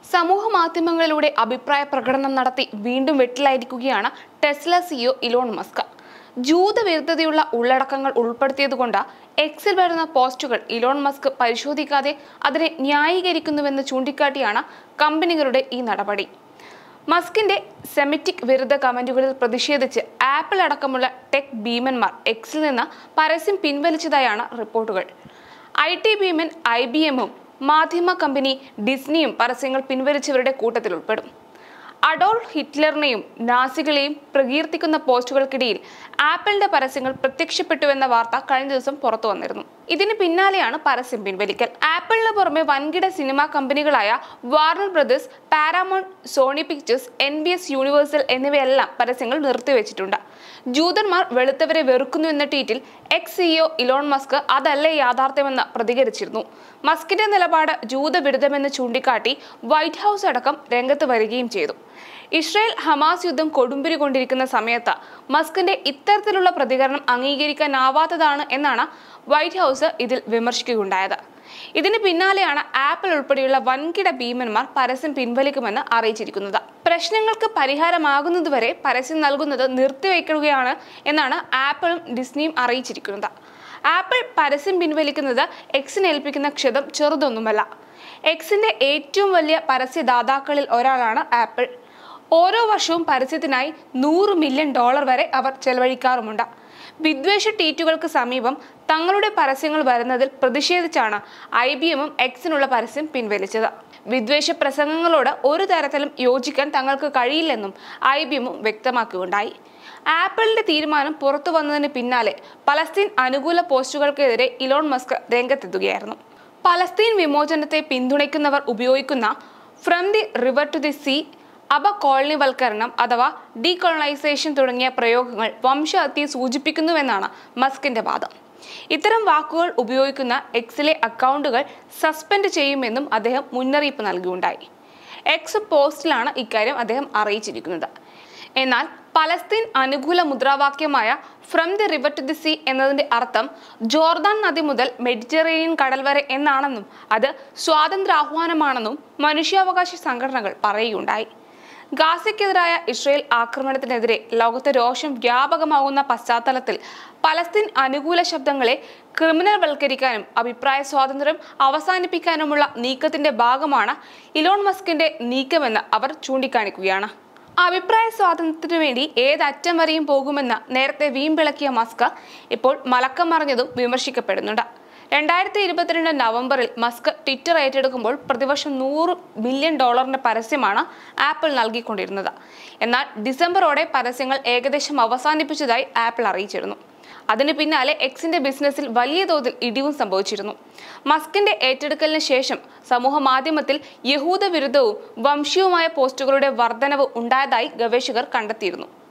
സമൂഹ മാധ്യമങ്ങളിലൂടെ അഭിപ്രായ പ്രകടനം നടത്തി വീണ്ടും വെട്ടിലായിരിക്കുകയാണ് ടെസ്ല സിഇഒ ഇലോൺ മസ്ക് ജൂതവിരുദ്ധതയുള്ള ഉള്ളടക്കങ്ങൾ ഉൾപ്പെടുത്തിയതുകൊണ്ട് എക്സിൽ വരുന്ന പോസ്റ്റുകൾ ഇലോൺ മസ്ക് പരിശോധിക്കാതെ അതിനെ ന്യായീകരിക്കുന്നുവെന്ന് ചൂണ്ടിക്കാട്ടിയാണ് കമ്പനികളുടെ ഈ നടപടി മസ്കിന്റെ സെമിറ്റിക് വിരുദ്ധ കമന്റുകളിൽ പ്രതിഷേധിച്ച് ആപ്പിൾ അടക്കമുള്ള ടെക് ഭീമന്മാർ എക്സിൽ നിന്ന് പരസ്യം പിൻവലിച്ചതായാണ് റിപ്പോർട്ടുകൾ ഐ ടി ഭീമൻ ഐ ബി എമ്മും മാധ്യമ കമ്പനി ഡിസ്നിയും പരസ്യങ്ങൾ പിൻവലിച്ചവരുടെ കൂട്ടത്തിൽ ഉൾപ്പെടും അഡോൾഫ് ഹിറ്റ്ലറിനെയും നാസികളെയും പ്രകീർത്തിക്കുന്ന പോസ്റ്റുകൾക്കിടയിൽ ആപ്പിളിന്റെ പരസ്യങ്ങൾ പ്രത്യക്ഷപ്പെട്ടുവെന്ന വാർത്ത കഴിഞ്ഞ ദിവസം പുറത്തു വന്നിരുന്നു ഇതിന് പിന്നാലെയാണ് പരസ്യം പിൻവലിക്കൽ ആപ്പിളിന് പുറമെ വൻകിട സിനിമാ കമ്പനികളായ Warner Brothers Paramount Sony Pictures N B S Universal എന്നിവയെല്ലാം പരസ്യങ്ങൾ നിർത്തിവെച്ചിട്ടുണ്ട് ജൂതന്മാർ വെളുത്തവരെ വെറുക്കുന്നു എന്ന ട്വീറ്റിൽ എക്സ് സിഇഒ ഇലോൺ മസ്ക് അതല്ലേ യാഥാർത്ഥ്യമെന്ന് പ്രതികരിച്ചിരുന്നു മസ്കിന്റെ നിലപാട് ജൂതവിരുദ്ധമെന്ന് ചൂണ്ടിക്കാട്ടി വൈറ്റ് ഹൗസ് അടക്കം രംഗത്ത് വരികയും ചെയ്തു ഇസ്രായേൽ ഹമാസ് യുദ്ധം കൊടുമ്പിരി കൊണ്ടിരിക്കുന്ന സമയത്ത് മസ്കിന്റെ ഇത്തരത്തിലുള്ള പ്രതികരണം അംഗീകരിക്കാനാവാത്തതാണ് എന്നാണ് വൈറ്റ് ഹൗസ് ഇതിൽ വിമർശിക്കുകയുണ്ടായത് ഇതിന് പിന്നാലെയാണ് ആപ്പിൾ ഉൾപ്പെടെയുള്ള വൻകിട ഭീമന്മാർ പരസ്യം പിൻവലിക്കുമെന്ന് അറിയിച്ചിരിക്കുന്നത് പ്രശ്നങ്ങൾക്ക് പരിഹാരമാകുന്നതുവരെ പരസ്യം നൽകുന്നത് നിർത്തിവെക്കുകയാണ് എന്നാണ് ആപ്പിളും ഡിസ്നിയും അറിയിച്ചിരിക്കുന്നത് ആപ്പിൾ പരസ്യം പിൻവലിക്കുന്നത് എക്സിന് ഏൽപ്പിക്കുന്ന ക്ഷതം ചെറുതൊന്നുമല്ല എക്സിന്റെ ഏറ്റവും വലിയ പരസ്യദാതാക്കളിൽ ഒരാളാണ് ആപ്പിൾ ഓരോ വർഷവും പരസ്യത്തിനായി നൂറ് മില്യൺ ഡോളർ വരെ അവർ ചെലവഴിക്കാറുമുണ്ട് വിദ്വേഷ ട്വീറ്റുകൾക്ക് സമീപം തങ്ങളുടെ പരസ്യങ്ങൾ വരുന്നതിൽ പ്രതിഷേധിച്ചാണ് ഐ ബി എമ്മും എക്സിനുള്ള പരസ്യം പിൻവലിച്ചത് വിദ്വേഷ പ്രസംഗങ്ങളോട് ഒരു തരത്തിലും യോജിക്കാൻ തങ്ങൾക്ക് കഴിയില്ലെന്നും ഐ ബി എമ്മും വ്യക്തമാക്കുകയുണ്ടായി ആപ്പിളിന്റെ തീരുമാനം പുറത്തു വന്നതിന് പിന്നാലെ പലസ്തീൻ അനുകൂല പോസ്റ്റുകൾക്കെതിരെ ഇലോൺ മസ്ക് രംഗത്തെത്തുകയായിരുന്നു പലസ്തീൻ വിമോചനത്തെ പിന്തുണയ്ക്കുന്നവർ ഉപയോഗിക്കുന്ന from the river to the sea അപകോളനിവൽക്കരണം അഥവാ ഡീകോളനൈസേഷൻ തുടങ്ങിയ പ്രയോഗങ്ങൾ വംശഹത്യയെ സൂചിപ്പിക്കുന്നുവെന്നാണ് മസ്കിന്റെ വാദം ഇത്തരം വാക്കുകൾ ഉപയോഗിക്കുന്ന എക്സിലെ അക്കൗണ്ടുകൾ സസ്പെൻഡ് ചെയ്യുമെന്നും അദ്ദേഹം മുന്നറിയിപ്പ് നൽകിയുണ്ടായി എക്സ് പോസ്റ്റിലാണ് ഇക്കാര്യം അദ്ദേഹം അറിയിച്ചിരിക്കുന്നത് എന്നാൽ പലസ്തീൻ അനുകൂല മുദ്രാവാക്യമായ from the river to the sea എന്നതിന്റെ അർത്ഥം ജോർദാൻ നദി മുതൽ മെഡിറ്ററേനിയൻ കടൽ വരെ എന്നാണെന്നും അത് സ്വാതന്ത്ര്യാഹ്വാനമാണെന്നും മനുഷ്യാവകാശ സംഘടനകൾ പറയുകയുണ്ടായി ഗാസയ്ക്കെതിരായ ഇസ്രയേൽ ആക്രമണത്തിനെതിരെ ലോകത്തെ രോഷം വ്യാപകമാകുന്ന പശ്ചാത്തലത്തിൽ പലസ്തീൻ അനുകൂല ശബ്ദങ്ങളെ ക്രിമിനൽ വൽക്കരിക്കാനും അഭിപ്രായ സ്വാതന്ത്ര്യം അവസാനിപ്പിക്കാനുമുള്ള നീക്കത്തിന്റെ ഭാഗമാണ് ഇലോൺ മസ്കിന്റെ നീക്കമെന്ന് അവർ ചൂണ്ടിക്കാണിക്കുകയാണ് അഭിപ്രായ സ്വാതന്ത്ര്യത്തിനു വേണ്ടി ഏതറ്റം വരെയും പോകുമെന്ന് നേരത്തെ വീമ്പിളക്കിയ മസ്ക് ഇപ്പോൾ മലക്കം മറിഞ്ഞതും വിമർശിക്കപ്പെടുന്നുണ്ട് രണ്ടായിരത്തി ഇരുപത്തിരണ്ട് നവംബറിൽ മസ്ക് ട്വിറ്റർ ഏറ്റെടുക്കുമ്പോൾ പ്രതിവർഷം നൂറ് ബില്യൺ ഡോളറിന്റെ പരസ്യമാണ് ആപ്പിൾ നൽകിക്കൊണ്ടിരുന്നത് എന്നാൽ ഡിസംബറോടെ പരസ്യങ്ങൾ ഏകദേശം അവസാനിപ്പിച്ചതായി ആപ്പിൾ അറിയിച്ചിരുന്നു അതിന് പിന്നാലെ എക്സിന്റെ ബിസിനസ്സിൽ വലിയ തോതിൽ ഇടിവും സംഭവിച്ചിരുന്നു മസ്കിന്റെ ഏറ്റെടുക്കലിന് ശേഷം സമൂഹ മാധ്യമത്തിൽ യഹൂദ വിരുദ്ധവും വംശീയവുമായ പോസ്റ്റുകളുടെ വർധനവ് ഉണ്ടായതായി ഗവേഷകർ കണ്ടെത്തിയിരുന്നു